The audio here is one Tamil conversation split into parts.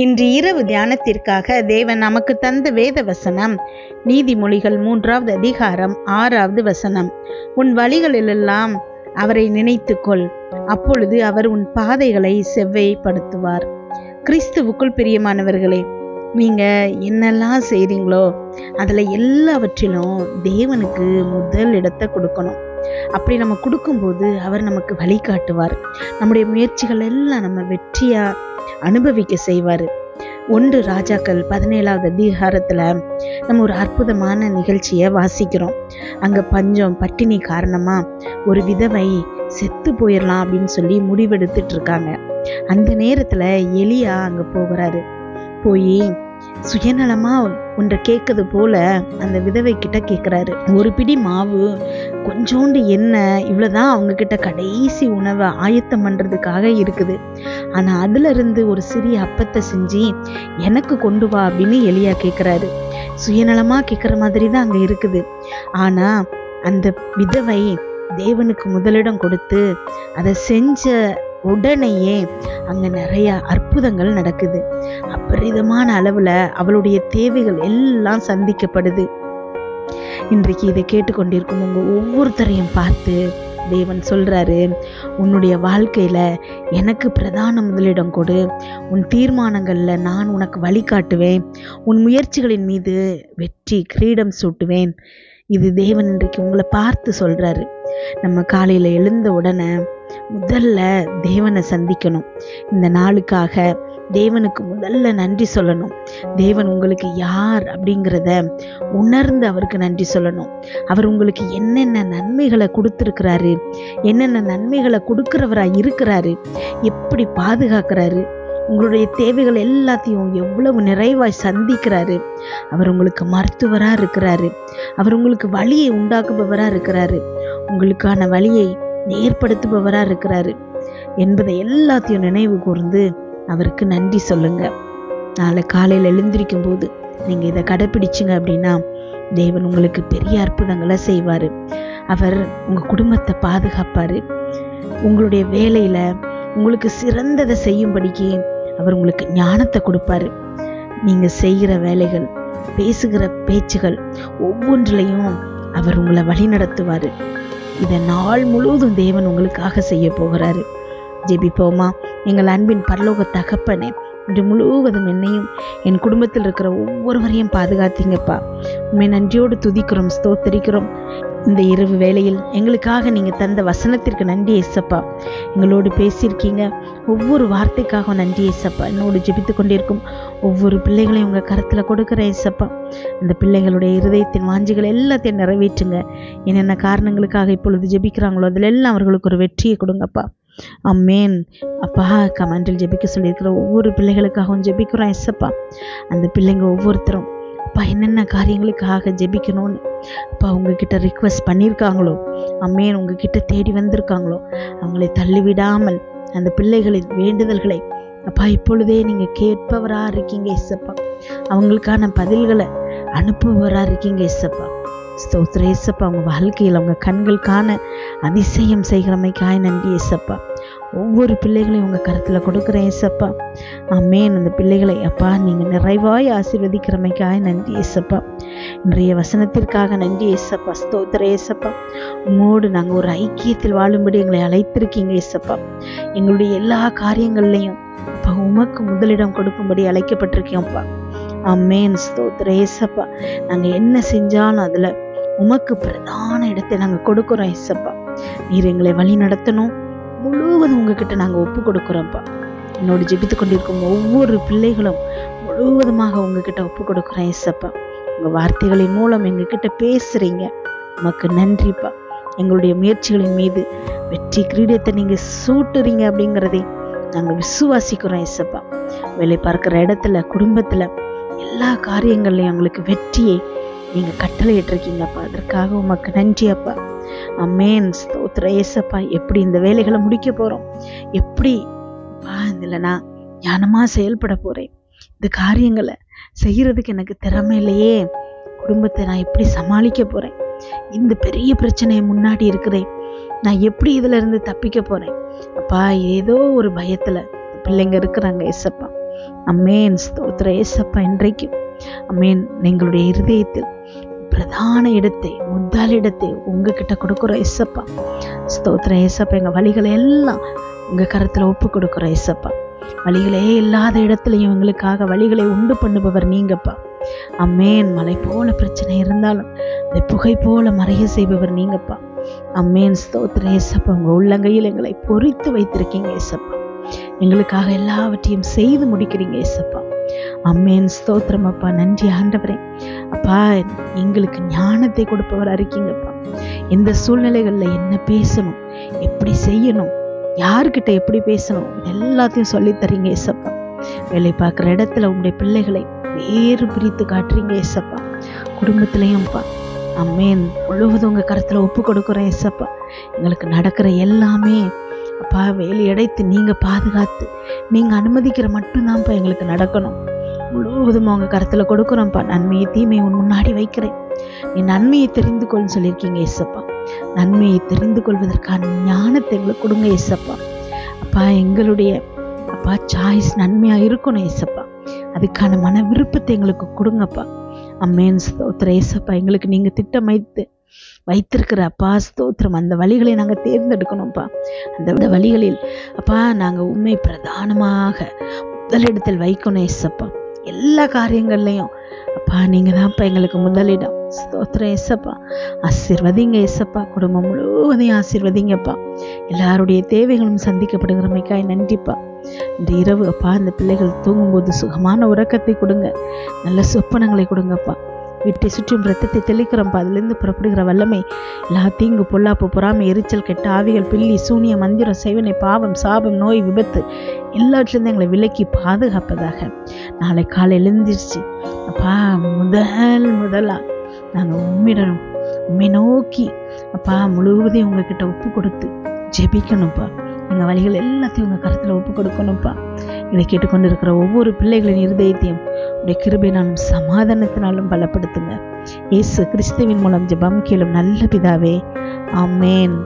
இன்று இரவு தியானத்திற்காக தேவன் நமக்கு தந்த வேத வசனம் நீதிமொழிகள் மூன்றாவது அதிகாரம் ஆறாவது வசனம் உன் வழிகளிலெல்லாம் அவரை நினைத்துக்கொள் அப்பொழுது அவர் உன் பாதைகளை செவ்வைப்படுத்துவார் கிறிஸ்துவுக்குள் பிரியமானவர்களே நீங்க என்னெல்லாம் செய்றீங்களோ அதுல எல்லாவற்றிலும் தேவனுக்கு முதல் இடத்தை கொடுக்கணும் அப்படி நம்ம கொடுக்கும்போது அவர் நமக்கு வழிகாட்டுவார் நம்முடைய முயற்சிகள் எல்லாம் நம்ம வெற்றியா அனுபவிக்க செய்வார் ஒன்று ராஜாக்கள் பதினேழாவது அதிகாரத்தில் நம்ம ஒரு அற்புதமான நிகழ்ச்சியை வாசிக்கிறோம் அங்கே பஞ்சம் பட்டினி காரணமாக ஒரு விதவை செத்து போயிடலாம் அப்படின்னு சொல்லி முடிவெடுத்துட்டு இருக்காங்க அந்த நேரத்தில் எலியா அங்கே போகிறாரு போய் சுயநலமா ஒன்றை கேட்கறது போல அந்த விதவை கிட்ட கேட்குறாரு ஒரு பிடி மாவு கொஞ்சோண்டு எண்ணெய் இவ்வளோதான் அவங்க கிட்ட கடைசி உணவை ஆயத்தம் பண்ணுறதுக்காக இருக்குது ஆனால் அதுல இருந்து ஒரு சிறிய அப்பத்தை செஞ்சு எனக்கு கொண்டு வா அப்படின்னு எலியா கேட்குறாரு சுயநலமா கேட்குற மாதிரி தான் அங்கே இருக்குது ஆனால் அந்த விதவை தேவனுக்கு முதலிடம் கொடுத்து அதை செஞ்ச உடனேயே அங்கே நிறைய அற்புதங்கள் நடக்குது அபரிதமான அளவில் அவளுடைய தேவைகள் எல்லாம் சந்திக்கப்படுது இன்றைக்கு இதை கேட்டுக்கொண்டிருக்கும் உங்க ஒவ்வொருத்தரையும் பார்த்து தேவன் சொல்றாரு உன்னுடைய வாழ்க்கையில எனக்கு பிரதான முதலிடம் கொடு உன் தீர்மானங்கள்ல நான் உனக்கு வழிகாட்டுவேன் உன் முயற்சிகளின் மீது வெற்றி கிரீடம் சூட்டுவேன் இது தேவன் இன்றைக்கு உங்களை பார்த்து சொல்றாரு நம்ம காலையில எழுந்த உடனே முதல்ல தேவனை சந்திக்கணும் இந்த நாளுக்காக தேவனுக்கு முதல்ல நன்றி சொல்லணும் தேவன் உங்களுக்கு யார் அப்படிங்கிறத உணர்ந்து அவருக்கு நன்றி சொல்லணும் அவர் உங்களுக்கு என்னென்ன நன்மைகளை கொடுத்துருக்கிறாரு என்னென்ன நன்மைகளை கொடுக்கிறவரா இருக்கிறாரு எப்படி பாதுகாக்கிறாரு உங்களுடைய தேவைகள் எல்லாத்தையும் எவ்வளவு நிறைவாய் சந்திக்கிறாரு அவர் உங்களுக்கு மருத்துவரா இருக்கிறாரு அவர் உங்களுக்கு வழியை உண்டாக்குபவரா இருக்கிறாரு உங்களுக்கான வழியை ஏற்படுத்துபவரா இருக்கிறாரு என்பதை எல்லாத்தையும் நினைவு கூர்ந்து அவருக்கு நன்றி சொல்லுங்க நாளை காலையில் எழுந்திருக்கும் போது நீங்க இதை கடைப்பிடிச்சிங்க அப்படின்னா தேவன் உங்களுக்கு பெரிய அற்புதங்களை செய்வாரு அவர் உங்க குடும்பத்தை பாதுகாப்பாரு உங்களுடைய வேலையில உங்களுக்கு சிறந்ததை செய்யும்படிக்கு அவர் உங்களுக்கு ஞானத்தை கொடுப்பாரு நீங்க செய்கிற வேலைகள் பேசுகிற பேச்சுகள் ஒவ்வொன்றிலையும் அவர் உங்களை வழி நடத்துவாரு இதை நாள் முழுவதும் தேவன் உங்களுக்காக செய்ய போகிறாரு ஜெபிப்போமா எங்கள் அன்பின் பரலோக தகப்பனே இன்று முழுவதும் என்னையும் என் குடும்பத்தில் இருக்கிற ஒவ்வொருவரையும் பாதுகாத்தீங்கப்பா உண்மை நன்றியோடு துதிக்கிறோம் ஸ்தோத்தரிக்கிறோம் இந்த இரவு வேளையில் எங்களுக்காக நீங்க தந்த வசனத்திற்கு நன்றி ஏசப்பா எங்களோடு பேசியிருக்கீங்க ஒவ்வொரு வார்த்தைக்காக நன்றி ஏசப்பா என்னோடு ஜெபித்து கொண்டிருக்கும் ஒவ்வொரு பிள்ளைகளையும் உங்க கருத்துல கொடுக்குற ஏசப்பா அந்த பிள்ளைகளுடைய இருதயத்தின் வாஞ்சிகள் எல்லாத்தையும் நிறைவேற்றுங்க என்னென்ன காரணங்களுக்காக இப்பொழுது ஜெபிக்கிறாங்களோ அதில் எல்லாம் அவர்களுக்கு ஒரு வெற்றியை கொடுங்கப்பா அம்மேன் அப்பா கமெண்டில் ஜெபிக்க சொல்லியிருக்கிற ஒவ்வொரு பிள்ளைகளுக்காகவும் ஜெபிக்கிறோம் எஸ்ஸப்பா அந்த பிள்ளைங்க ஒவ்வொருத்தரும் அப்பா என்னென்ன காரியங்களுக்காக ஜெபிக்கணும்னு அப்பா உங்ககிட்ட ரிக்வஸ்ட் பண்ணியிருக்காங்களோ அம்மேன் உங்ககிட்ட தேடி வந்திருக்காங்களோ அவங்களை தள்ளிவிடாமல் அந்த பிள்ளைகளின் வேண்டுதல்களை அப்பா இப்பொழுதே நீங்க கேட்பவரா இருக்கீங்க எஸ்ஸப்பா அவங்களுக்கான பதில்களை அனுப்புபவரா இருக்கீங்க எஸ்ஸப்பா ஸ்தோத்திர ஏசப்பா அவங்க வாழ்க்கையில் அவங்க கண்கள் காண அதிசயம் செய்கிறமைக்காய் நன்றி ஏசப்பா ஒவ்வொரு பிள்ளைகளையும் உங்கள் கருத்தில் கொடுக்குறேன் ஏசப்பா அம்மேன் அந்த பிள்ளைகளை அப்பா நீங்கள் நிறைவாய் ஆசீர்வதிக்கிறமைக்காய் நன்றி ஏசப்பா இன்றைய வசனத்திற்காக நன்றி ஏசப்பா ஸ்தோத்திர ஏசப்பா உம்மோடு நாங்கள் ஒரு ஐக்கியத்தில் வாழும்படி எங்களை அழைத்திருக்கீங்க ஏசப்பா எங்களுடைய எல்லா காரியங்கள்லையும் அப்பா உமக்கு முதலிடம் கொடுக்கும்படி அழைக்கப்பட்டிருக்கோம்ப்பா அம்மேன் ஸ்தோத்திர ஏசப்பா நாங்கள் என்ன செஞ்சாலும் அதில் உமக்கு பிரதான இடத்தை நாங்கள் கொடுக்குறோம் ஏசப்பா நீர் எங்களை வழி நடத்தணும் முழுவதும் உங்ககிட்ட நாங்கள் ஒப்பு கொடுக்குறோம்ப்பா என்னோடு ஜெபித்து கொண்டிருக்கும் ஒவ்வொரு பிள்ளைகளும் முழுவதுமாக உங்ககிட்ட ஒப்பு கொடுக்குறோம் ஏசப்பா உங்கள் வார்த்தைகளின் மூலம் எங்ககிட்ட பேசுகிறீங்க உமக்கு நன்றிப்பா எங்களுடைய முயற்சிகளின் மீது வெற்றி கிரீடத்தை நீங்கள் சூட்டுறீங்க அப்படிங்கிறதை நாங்கள் விசுவாசிக்கிறோம் ஏசப்பா வேலை பார்க்குற இடத்துல குடும்பத்தில் எல்லா காரியங்கள்லையும் எங்களுக்கு வெற்றியை நீங்கள் கட்டளையிட்டிருக்கீங்கப்பா அதற்காக உமக்கு நன்றி அப்பா அம்மேன் ஸ்தோத்திர ஏசப்பா எப்படி இந்த வேலைகளை முடிக்க போகிறோம் எப்படி அப்பா இதில் நான் ஞானமாக செயல்பட போகிறேன் இந்த காரியங்களை செய்கிறதுக்கு எனக்கு திறமை இல்லையே குடும்பத்தை நான் எப்படி சமாளிக்க போகிறேன் இந்த பெரிய பிரச்சனையை முன்னாடி இருக்கிறேன் நான் எப்படி இதுல இருந்து தப்பிக்க போறேன் அப்பா ஏதோ ஒரு பயத்துல பிள்ளைங்க இருக்கிறாங்க ஏசப்பா அம்மேன் ஸ்தோத்திர ஏசப்பா இன்றைக்கு அம்மேன் எங்களுடைய இருதயத்தில் பிரதான இடத்தை முதல் இடத்தை உங்ககிட்ட கொடுக்குறோம் ஏசப்பா ஸ்தோத்திர ஏசப்பா எங்கள் வழிகளை எல்லாம் உங்கள் கரத்தில் ஒப்பு கொடுக்குறோம் ஏசப்பா வழிகளே இல்லாத இடத்துலையும் எங்களுக்காக வழிகளை உண்டு பண்ணுபவர் நீங்கப்பா அம்மேன் மலை போல பிரச்சனை இருந்தாலும் அதை புகை போல மறைய செய்பவர் நீங்கப்பா அம்மேன் ஸ்தோத்திர ஏசப்பா உங்கள் உள்ளங்கையில் எங்களை பொறித்து வைத்திருக்கீங்க ஏசப்பா எங்களுக்காக எல்லாவற்றையும் செய்து முடிக்கிறீங்க ஏசப்பா அம்மேன் ஸ்தோத்திரம் அப்பா நன்றி ஆண்டவரே அப்பா எங்களுக்கு ஞானத்தை கொடுப்பவரா இருக்கீங்கப்பா எந்த சூழ்நிலைகள்ல என்ன பேசணும் எப்படி செய்யணும் யாருக்கிட்ட எப்படி பேசணும் இது எல்லாத்தையும் சொல்லித் தரீங்க ஏசப்பா வேலை பார்க்குற இடத்துல உங்களுடைய பிள்ளைகளை வேறு பிரித்து காட்டுறீங்க ஏசப்பா குடும்பத்திலையும்ப்பா அம்மேன் முழுவதும் உங்க கருத்துல ஒப்பு கொடுக்குறேன் ஏசப்பா எங்களுக்கு நடக்கிற எல்லாமே அப்பா வேலி அடைத்து நீங்க பாதுகாத்து நீங்க அனுமதிக்கிற மட்டும்தான்ப்பா எங்களுக்கு நடக்கணும் முழுவதும் உங்க கருத்துல கொடுக்குறோம்ப்பா நன்மையை தீமையை உன் முன்னாடி வைக்கிறேன் நீ நன்மையை தெரிந்து கொள்னு சொல்லியிருக்கீங்க ஏசப்பா நன்மையை தெரிந்து கொள்வதற்கான ஞானத்தை எங்களுக்கு கொடுங்க ஏசப்பா அப்பா எங்களுடைய அப்பா சாய்ஸ் நன்மையா இருக்கணும் ஏசப்பா அதுக்கான மன விருப்பத்தை எங்களுக்கு கொடுங்கப்பா அம்மேன் ஸ்தோத்திரம் ஏசப்பா எங்களுக்கு நீங்க திட்டமைத்து வைத்திருக்கிற அப்பா ஸ்தோத்திரம் அந்த வழிகளை நாங்கள் தேர்ந்தெடுக்கணும்ப்பா அந்த வழிகளில் அப்பா நாங்கள் உண்மை பிரதானமாக முதலிடத்தில் வைக்கணும் ஏசப்பா எல்லா காரியங்கள்லையும் அப்பா நீங்க தான்ப்பா எங்களுக்கு முதலிடம் ஸ்தோத்திரம் ஏசப்பா ஆசீர்வதிங்க ஏசப்பா குடும்பம் முழுவதையும் ஆசீர்வதிங்கப்பா எல்லாருடைய தேவைகளும் சந்திக்கப்படுகிறமைக்காய் நன்றிப்பா இந்த இரவு அப்பா இந்த பிள்ளைகள் தூங்கும்போது சுகமான உறக்கத்தை கொடுங்க நல்ல சொப்பனங்களை கொடுங்கப்பா வீட்டை சுற்றும் ரத்தத்தை தெளிக்கிறோம்ப்பா அதுலேருந்து புறப்படுகிற வல்லமை எல்லா தீங்கு பொல்லாப்பு பொறாமை எரிச்சல் கெட்ட ஆவிகள் பில்லி சூனிய மந்திரம் செய்வனை பாவம் சாபம் நோய் விபத்து எல்லாற்றிலிருந்து எங்களை விலக்கி பாதுகாப்பதாக நாளை காலை எழுந்திருச்சு அப்பா முதல் முதலா நாங்கள் உம்மிடணும் உண்மை நோக்கி அப்பா முழுவதையும் உங்ககிட்ட ஒப்பு கொடுத்து ஜெபிக்கணும்ப்பா எங்கள் வழிகள் எல்லாத்தையும் உங்கள் கருத்தில் ஒப்பு கொடுக்கணும்ப்பா இதை கேட்டுக்கொண்டு இருக்கிற ஒவ்வொரு பிள்ளைகளின் இருதயத்தையும் உடைய கிருபையினாலும் சமாதானத்தினாலும் பலப்படுத்துங்க இயேசு கிறிஸ்துவின் மூலம் ஜெபம் கேளும் நல்ல பிதாவே ஆமேன்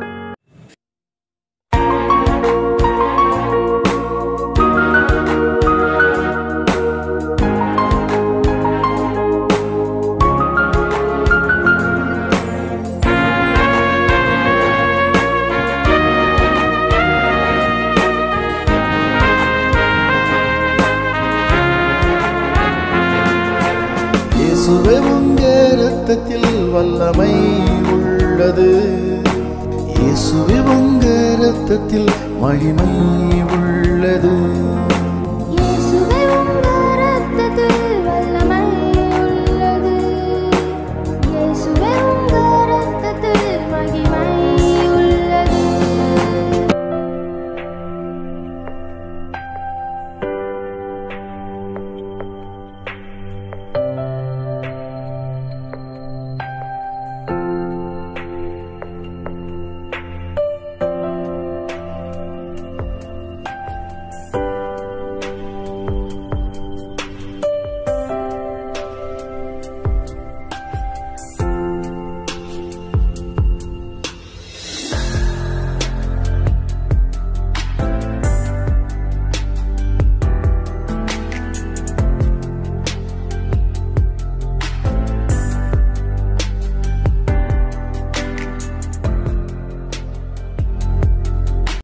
இயேசுவே உங்க இரத்தத்தில் வல்லமை உள்ளது இயேசுவே உங்க இரத்தத்தில் மகிமை உள்ளது